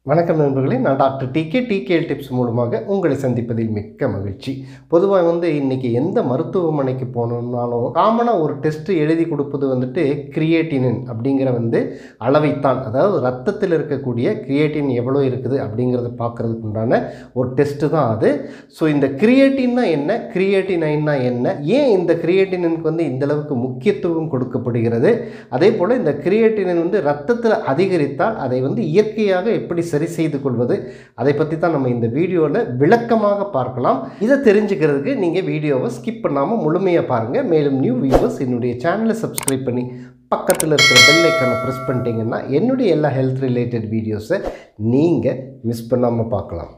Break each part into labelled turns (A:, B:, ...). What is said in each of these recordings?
A: வணக்கம் நண்பர்களே நான் டாக்டர் டிகே டிகேஎல் டிப்ஸ் மூலமாக உங்களை சந்திப்பதில் மிக்க மகிழ்ச்சி பொதுவாக வந்து இன்றைக்கி எந்த மருத்துவமனைக்கு போனோம்னாலும் காமனாக ஒரு டெஸ்ட்டு எழுதி கொடுப்பது வந்துட்டு கிரியேட்டினின் அப்படிங்கிற வந்து அளவைத்தான் அதாவது ரத்தத்தில் இருக்கக்கூடிய கிரியேட்டின் எவ்வளோ இருக்குது அப்படிங்கிறத பார்க்குறதுக்கு உண்டான ஒரு டெஸ்ட்டு தான் அது ஸோ இந்த கிரியேட்டின்னா என்ன கிரியேட்டினைன்னா என்ன ஏன் இந்த கிரியேட்டினுக்கு வந்து இந்த அளவுக்கு முக்கியத்துவம் கொடுக்கப்படுகிறது அதே போல் இந்த கிரியேட்டினின் வந்து ரத்தத்தில் அதிகரித்தால் அதை வந்து இயற்கையாக எப்படி சரி செய்து கொள்வது அதை பற்றி தான் நம்ம இந்த வீடியோவில் விளக்கமாக பார்க்கலாம் இதை தெரிஞ்சுக்கிறதுக்கு நீங்கள் வீடியோவை ஸ்கிப் பண்ணாமல் முழுமையாக பாருங்கள் மேலும் நியூ வியூவர்ஸ் என்னுடைய சேனலை சப்ஸ்கிரைப் பண்ணி பக்கத்தில் இருக்கிற பெல் ஐக்கானை ப்ரெஸ் பண்ணிட்டீங்கன்னா என்னுடைய எல்லா ஹெல்த் ரிலேட்டட் வீடியோஸை நீங்கள் மிஸ் பண்ணாமல் பார்க்கலாம்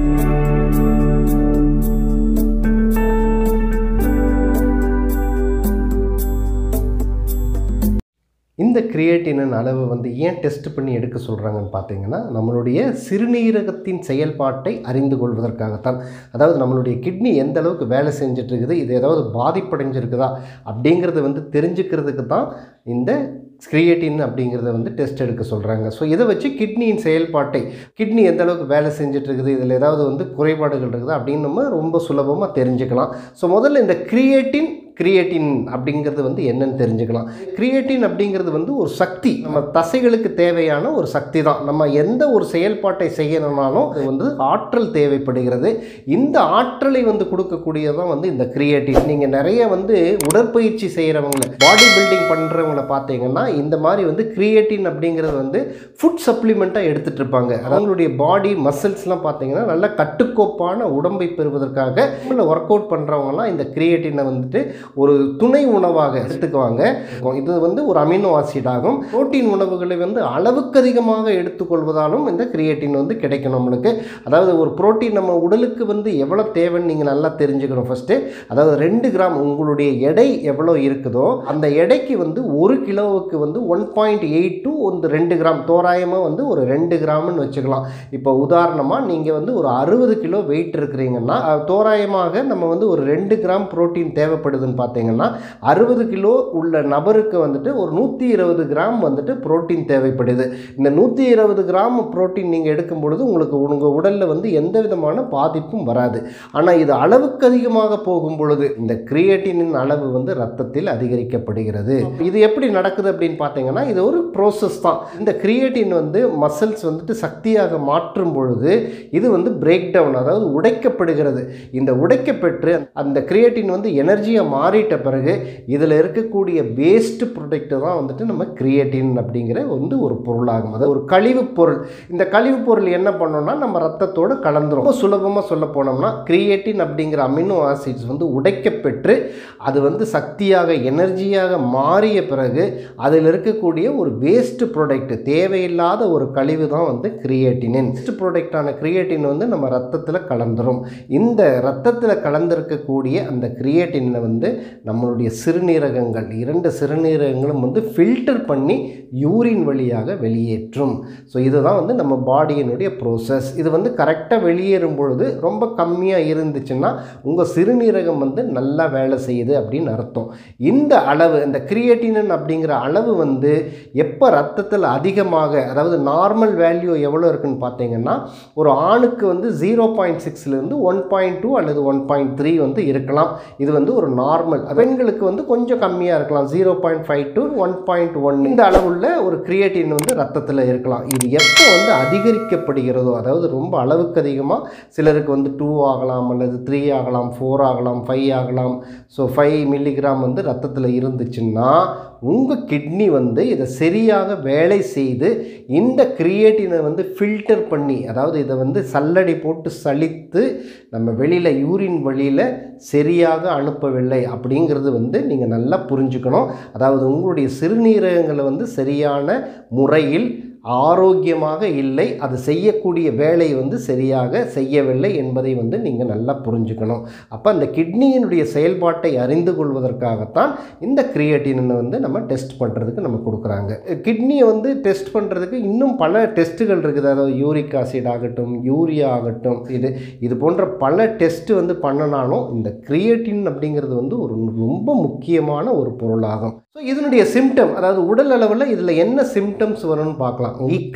A: இந்த கிரியேட்டினின் அளவு வந்து ஏன் டெஸ்ட் பண்ணி எடுக்க சொல்கிறாங்கன்னு பார்த்தீங்கன்னா நம்மளுடைய சிறுநீரகத்தின் செயல்பாட்டை அறிந்து கொள்வதற்காகத்தான் அதாவது நம்மளுடைய கிட்னி எந்த அளவுக்கு வேலை செஞ்சுட்டு இருக்குது இது ஏதாவது பாதிப்படைஞ்சிருக்குதா அப்படிங்கிறத வந்து தெரிஞ்சுக்கிறதுக்கு தான் இந்த கிரியேட்டின் அப்படிங்கிறத வந்து டெஸ்ட் எடுக்க சொல்கிறாங்க ஸோ இதை வச்சு கிட்னியின் செயல்பாட்டை கிட்னி எந்த அளவுக்கு வேலை செஞ்சுட்டு இருக்குது இதில் ஏதாவது வந்து குறைபாடுகள் இருக்குதா அப்படின்னு நம்ம ரொம்ப சுலபமாக தெரிஞ்சுக்கலாம் ஸோ முதல்ல இந்த கிரியேட்டின் கிரியேட்டின் அப்படிங்கிறது வந்து என்னன்னு தெரிஞ்சுக்கலாம் கிரியேட்டின் அப்படிங்கிறது வந்து ஒரு சக்தி நம்ம தசைகளுக்கு தேவையான ஒரு சக்தி தான் நம்ம எந்த ஒரு செயல்பாட்டை செய்யணும்னாலும் அது வந்து ஆற்றல் தேவைப்படுகிறது இந்த ஆற்றலை வந்து கொடுக்கக்கூடியதான் வந்து இந்த கிரியேட்டின் நீங்கள் நிறைய வந்து உடற்பயிற்சி செய்கிறவங்கள பாடி பில்டிங் பண்ணுறவங்கள பார்த்தீங்கன்னா இந்த மாதிரி வந்து கிரியேட்டின் அப்படிங்கிறது வந்து ஃபுட் சப்ளிமெண்ட்டாக எடுத்துகிட்டு இருப்பாங்க அவங்களுடைய பாடி மசில்ஸ்லாம் பார்த்தீங்கன்னா நல்ல கட்டுக்கோப்பான உடம்பை பெறுவதற்காக ஒர்க் அவுட் பண்ணுறவங்கலாம் இந்த கிரியேட்டினை வந்துட்டு ஒரு துணை உணவாக எடுத்துக்குவாங்க இது வந்து ஒரு அமினோ ஆசிட் ஆகும் புரோட்டீன் உணவுகளை வந்து அளவுக்கு அதிகமாக எடுத்துக்கொள்வதாலும் இந்த கிரியேட்டின் வந்து கிடைக்கும் நம்மளுக்கு அதாவது ஒரு புரோட்டீன் நம்ம உடலுக்கு வந்து எவ்வளோ தேவைன்னு நீங்கள் நல்லா தெரிஞ்சுக்கணும் ஃபஸ்ட்டு அதாவது ரெண்டு கிராம் உங்களுடைய எடை எவ்வளோ இருக்குதோ அந்த எடைக்கு வந்து ஒரு கிலோவுக்கு வந்து ஒன் பாயிண்ட் எயிட் டு வந்து ரெண்டு கிராம் தோராயமாக வந்து ஒரு ரெண்டு கிராம்னு வச்சுக்கலாம் இப்போ உதாரணமாக நீங்கள் வந்து ஒரு அறுபது கிலோ வெயிட் இருக்கிறீங்கன்னா தோராயமாக நம்ம வந்து ஒரு ரெண்டு கிராம் புரோட்டீன் தேவைப்படுதுன்னு பார்த்தீங்கன்னா அறுபது கிலோ உள்ள நபருக்கு வந்துட்டு ஒரு நூற்றி இருபது கிராம் வந்துட்டு புரோட்டீன் தேவைப்படுது இந்த நூற்றி இருபது கிராம் புரோட்டீன் நீங்கள் எடுக்கும் பொழுது உங்களுக்கு உங்கள் உடலில் வந்து எந்த விதமான பாதிப்பும் வராது ஆனால் இது அளவுக்கு அதிகமாக போகும் பொழுது இந்த கிரியேட்டினின் அளவு வந்து ரத்தத்தில் அதிகரிக்கப்படுகிறது இது எப்படி நடக்குது அப்படின்னு பார்த்தீங்கன்னா இது ஒரு ப்ரோசஸ் தான் இந்த கிரியேட்டின் வந்து மசில்ஸ் வந்துட்டு சக்தியாக மாற்றும் பொழுது இது வந்து பிரேக் டவுன் அதாவது உடைக்கப்படுகிறது இந்த உடைக்கப்பெற்று அந்த கிரியேட்டின் வந்து எனர்ஜியாக மாறிட்ட பிறகு இதில் இருக்கக்கூடிய வேஸ்ட் ப்ரொடக்ட் தான் வந்துட்டு நம்ம கிரியேட்டின் அப்படிங்கிற வந்து ஒரு பொருளாகும் அதாவது ஒரு கழிவுப் பொருள் இந்த கழிவுப் பொருள் என்ன பண்ணோம்னா நம்ம ரத்தத்தோடு கலந்துரும் ரொம்ப சுலபமாக சொல்ல போனோம்னா கிரியேட்டின் அப்படிங்கிற அமினோ ஆசிட்ஸ் வந்து உடைக்கப்பெற்று அது வந்து சக்தியாக எனர்ஜியாக மாறிய பிறகு அதில் இருக்கக்கூடிய ஒரு வேஸ்ட் ப்ராடக்ட் தேவையில்லாத ஒரு கழிவு தான் வந்து கிரியேட்டினின் வேஸ்ட் ப்ராடக்டான கிரியேட்டின் வந்து நம்ம ரத்தத்தில் கலந்துரும் இந்த ரத்தத்தில் கலந்திருக்கக்கூடிய அந்த கிரியேட்டினை வந்து நம்மளுடைய சிறுநீரகங்கள் இரண்டு சிறுநீரகங்களும் வந்து ஃபில்டர் பண்ணி யூரின் வழியாக வெளியேற்றும் ஸோ இதுதான் வந்து நம்ம பாடியினுடைய ப்ரோசஸ் இது வந்து கரெக்டாக வெளியேறும் பொழுது ரொம்ப கம்மியாக இருந்துச்சுன்னா உங்கள் சிறுநீரகம் வந்து நல்லா வேலை செய்யுது அப்படின்னு அர்த்தம் இந்த அளவு இந்த கிரியேட்டினன் அப்படிங்கிற அளவு வந்து எப்போ ரத்தத்தில் அதிகமாக அதாவது நார்மல் வேல்யூ எவ்வளோ இருக்குன்னு பார்த்தீங்கன்னா ஒரு ஆணுக்கு வந்து ஜீரோ பாயிண்ட் சிக்ஸ்லேருந்து ஒன் பாயிண்ட் டூ அல்லது ஒன் பாயிண்ட் த்ரீ வந்து இருக்கலாம் இது வந்து ஒரு நார்மல் பெண்களுக்கு வந்து கொஞ்சம் கம்மியாக இருக்கலாம் zero point five to one point one இந்த அளவுள்ள ஒரு கிரியேட்டின் வந்து ரத்தத்தில் இருக்கலாம் இது எப்போ வந்து அதிகரிக்கப்படுகிறதோ அதாவது ரொம்ப அளவுக்கு அதிகமாக சிலருக்கு வந்து டூ ஆகலாம் அல்லது த்ரீ ஆகலாம் ஃபோர் ஆகலாம் ஃபைவ் ஆகலாம் ஸோ ஃபைவ் மில்லிகிராம் வந்து ரத்தத்தில் இருந்துச்சுன்னா உங்கள் கிட்னி வந்து இதை சரியாக வேலை செய்து இந்த கிரியேட்டினை வந்து ஃபில்டர் பண்ணி அதாவது இதை வந்து சல்லடை போட்டு சலித்து நம்ம வெளியில் யூரின் வழியில் சரியாக அனுப்பவில்லை அப்படிங்கிறது வந்து நீங்கள் நல்லா புரிஞ்சுக்கணும் அதாவது உங்களுடைய சிறுநீரகங்களை வந்து சரியான முறையில் ஆரோக்கியமாக இல்லை அது செய்யக்கூடிய வேலை வந்து சரியாக செய்யவில்லை என்பதை வந்து நீங்கள் நல்லா புரிஞ்சுக்கணும் அப்போ அந்த கிட்னியினுடைய செயல்பாட்டை அறிந்து கொள்வதற்காகத்தான் இந்த கிரியேட்டினை வந்து நம்ம டெஸ்ட் பண்ணுறதுக்கு நம்ம கொடுக்குறாங்க கிட்னியை வந்து டெஸ்ட் பண்ணுறதுக்கு இன்னும் பல டெஸ்ட்டுகள் இருக்குது அதாவது யூரிக் ஆசிட் ஆகட்டும் யூரியா ஆகட்டும் இது இது போன்ற பல டெஸ்ட் வந்து பண்ணனாலும் இந்த கிரியேட்டின் அப்படிங்கிறது வந்து ஒரு ரொம்ப முக்கியமான ஒரு பொருளாகும் ஸோ இதனுடைய சிம்டம் அதாவது உடல் அளவில் இதில் என்ன சிம்டம்ஸ் வரும்னு பார்க்கலாம் வீக்கம்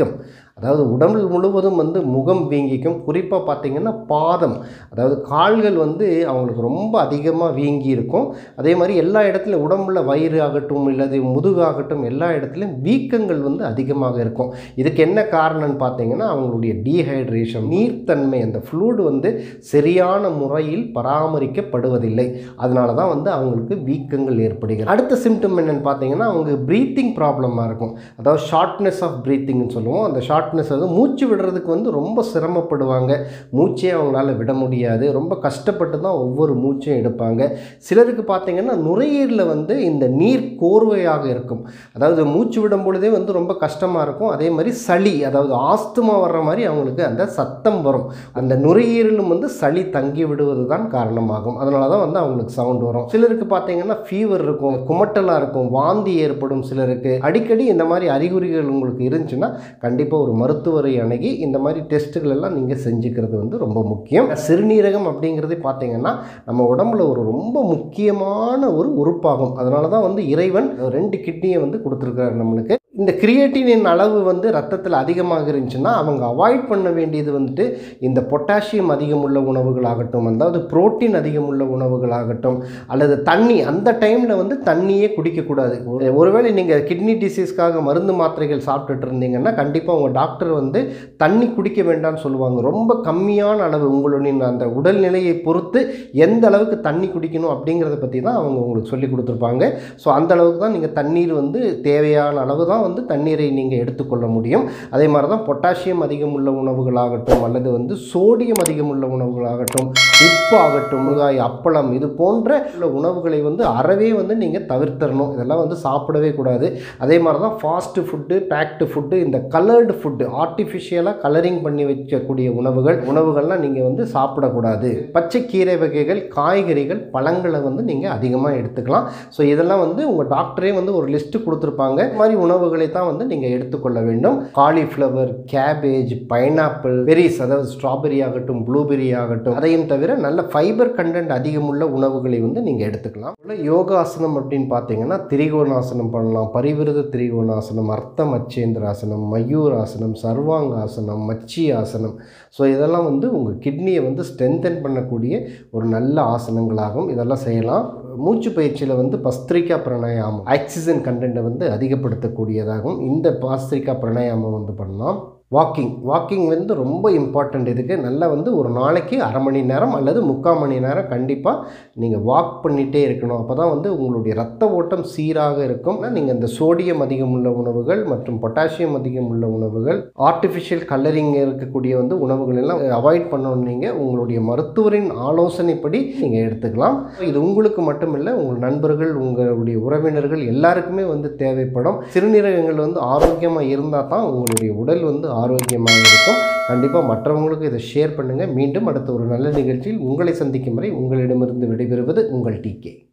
A: அதாவது உடல் முழுவதும் வந்து முகம் வீங்கிக்கும் குறிப்பாக பார்த்தீங்கன்னா பாதம் அதாவது கால்கள் வந்து அவங்களுக்கு ரொம்ப அதிகமாக வீங்கி இருக்கும் அதே மாதிரி எல்லா இடத்துலையும் உடம்புல வயிறு ஆகட்டும் இல்லது முதுகாகட்டும் எல்லா இடத்துலையும் வீக்கங்கள் வந்து அதிகமாக இருக்கும் இதுக்கு என்ன காரணம்னு பார்த்தீங்கன்னா அவங்களுடைய டீஹைட்ரேஷன் நீர்த்தன்மை அந்த ஃப்ளூடு வந்து சரியான முறையில் பராமரிக்கப்படுவதில்லை அதனால தான் வந்து அவங்களுக்கு வீக்கங்கள் ஏற்படுகிறது அடுத்த சிம்டம் என்னென்னு பார்த்தீங்கன்னா அவங்க ப்ரீத்திங் ப்ராப்ளமாக இருக்கும் அதாவது ஷார்ட்னஸ் ஆஃப் ப்ரீத்திங்னு சொல்லுவோம் அந்த ஷார்ட்னஸ் வந்து மூச்சு விடுறதுக்கு வந்து ரொம்ப சிரமப்படுவாங்க மூச்சே அவங்களால விட முடியாது ரொம்ப கஷ்டப்பட்டு தான் ஒவ்வொரு மூச்சையும் எடுப்பாங்க சிலருக்கு பார்த்தீங்கன்னா நுரையீரலில் வந்து இந்த நீர் கோர்வையாக இருக்கும் அதாவது மூச்சு விடும் பொழுதே வந்து ரொம்ப கஷ்டமாக இருக்கும் அதே மாதிரி சளி அதாவது ஆஸ்துமா வர்ற மாதிரி அவங்களுக்கு அந்த சத்தம் வரும் அந்த நுரையீரலும் வந்து சளி தங்கி விடுவது தான் காரணமாகும் அதனால தான் வந்து அவங்களுக்கு சவுண்ட் வரும் சிலருக்கு பார்த்தீங்கன்னா ஃபீவர் இருக்கும் குமட்டலாக இருக்கும் வாந்தி ஏற்படும் சிலருக்கு அடிக்கடி இந்த மாதிரி அறிகுறிகள் உங்களுக்கு இருந்துச்சுன்னா கண்டிப்பாக ஒரு மருத்துவரை அணுகி இந்த மாதிரி டெஸ்ட்டுகள் எல்லாம் நீங்கள் செஞ்சுக்கிறது வந்து ரொம்ப முக்கியம் சிறுநீரகம் அப்படிங்கிறது பார்த்தீங்கன்னா நம்ம உடம்புல ஒரு ரொம்ப முக்கியமான ஒரு உறுப்பாகும் அதனால தான் வந்து இறைவன் ரெண்டு கிட்னியை வந்து கொடுத்துருக்காரு நம்மளுக்கு இந்த கிரியேட்டினின் அளவு வந்து ரத்தத்தில் அதிகமாக இருந்துச்சுன்னா அவங்க அவாய்ட் பண்ண வேண்டியது வந்துட்டு இந்த பொட்டாசியம் அதிகமுள்ள உணவுகளாகட்டும் அதாவது புரோட்டீன் அதிகமுள்ள உணவுகளாகட்டும் அல்லது தண்ணி அந்த டைமில் வந்து தண்ணியே குடிக்கக்கூடாது ஒரு- ஒருவேளை நீங்கள் கிட்னி டிசீஸ்க்காக மருந்து மாத்திரைகள் சாப்பிட்டுட்டு இருந்தீங்கன்னா கண்டிப்பாக உங்கள் டாக்டர் வந்து தண்ணி குடிக்க வேண்டாம்னு சொல்லுவாங்க ரொம்ப கம்மியான அளவு உங்களுடைய அந்த உடல்நிலையை பொறுத்து எந்த அளவுக்கு தண்ணி குடிக்கணும் அப்படிங்கிறத பற்றி தான் அவங்க உங்களுக்கு சொல்லி கொடுத்துருப்பாங்க ஸோ அந்த அளவுக்கு தான் நீங்கள் தண்ணீர் வந்து தேவையான அளவு தான் வந்து தண்ணீரை நீங்கள் எடுத்துக்கொள்ள முடியும் அதே மாதிரி தான் பொட்டாசியம் அதிகமுள்ள உணவுகளாகட்டும் அல்லது வந்து சோடியம் அதிகமுள்ள உணவுகளாகட்டும் உப்பு ஆகட்டும் முருகாய் அப்பளம் இது போன்ற உள்ள உணவுகளை வந்து அறவே வந்து நீங்கள் தவிர்த்தரணும் இதெல்லாம் வந்து சாப்பிடவே கூடாது அதே மாதிரி தான் ஃபாஸ்ட்டு ஃபுட்டு பேக்டு ஃபுட்டு இந்த கலர்டு ஃபுட்டு ஆர்டிஃபிஷியலாக கலரிங் பண்ணி வைக்கக்கூடிய உணவுகள் உணவுகள்லாம் நீங்கள் வந்து சாப்பிடக்கூடாது பச்சை கீரை வகைகள் காய்கறிகள் பழங்களை வந்து நீங்கள் அதிகமாக எடுத்துக்கலாம் ஸோ இதெல்லாம் வந்து உங்கள் டாக்டரே வந்து ஒரு லிஸ்ட்டு கொடுத்துருப்பாங்க இந்த மாதிரி உணவுகளை தான் வந்து நீங்கள் எடுத்துக்கொள்ள வேண்டும் காலிஃப்ளவர் கேபேஜ் பைனாப்பிள் பெரிஸ் அதாவது ஸ்ட்ராபெரி ஆகட்டும் ப்ளூபெரி ஆகட்டும் அதையும் தவிர நல்ல ஃபைபர் கண்டென்ட் அதிகமுள்ள உணவுகளை வந்து நீங்கள் எடுத்துக்கலாம் உள்ள யோகாசனம் அப்படின்னு பார்த்தீங்கன்னா திரிகோணாசனம் பண்ணலாம் பரிவிருத திரிகோணாசனம் அர்த்த மச்சேந்திராசனம் மயூராசனம் சர்வாங்காசனம் மச்சி ஆசனம் ஸோ இதெல்லாம் வந்து உங்கள் கிட்னியை வந்து ஸ்ட்ரென்தன் பண்ணக்கூடிய ஒரு நல்ல ஆசனங்களாகும் இதெல்லாம் செய்யலாம் மூச்சு பயிற்சியில் வந்து பஸ்திரிகா பிராணாயாமம் ஆக்சிஜன் கண்டென்ட்டை வந்து அதிகப்படுத்தக்கூடியதாகும் இந்த பாஸ்திரிகா பிராணாயாமம் வந்து பண்ணலாம் வாக்கிங் வாக்கிங் வந்து ரொம்ப இம்பார்ட்டண்ட் இதுக்கு நல்லா வந்து ஒரு நாளைக்கு அரை மணி நேரம் அல்லது முக்கால் மணி நேரம் கண்டிப்பாக நீங்கள் வாக் பண்ணிகிட்டே இருக்கணும் அப்போ தான் வந்து உங்களுடைய ரத்த ஓட்டம் சீராக இருக்கும் நீங்கள் இந்த சோடியம் அதிகமுள்ள உணவுகள் மற்றும் பொட்டாசியம் அதிகமுள்ள உணவுகள் ஆர்டிஃபிஷியல் கலரிங் இருக்கக்கூடிய வந்து உணவுகள் எல்லாம் அவாய்ட் பண்ணணும் நீங்கள் உங்களுடைய மருத்துவரின் ஆலோசனைப்படி நீங்கள் எடுத்துக்கலாம் இது உங்களுக்கு மட்டும் இல்லை உங்கள் நண்பர்கள் உங்களுடைய உறவினர்கள் எல்லாருக்குமே வந்து தேவைப்படும் சிறுநீரகங்கள் வந்து ஆரோக்கியமாக இருந்தால் தான் உங்களுடைய உடல் வந்து ஆரோக்கியமாக இருக்கும் கண்டிப்பாக மற்றவங்களுக்கு இதை ஷேர் பண்ணுங்கள் மீண்டும் அடுத்த ஒரு நல்ல நிகழ்ச்சியில் உங்களை சந்திக்கும் வரை உங்களிடமிருந்து விடைபெறுவது உங்கள் டிகே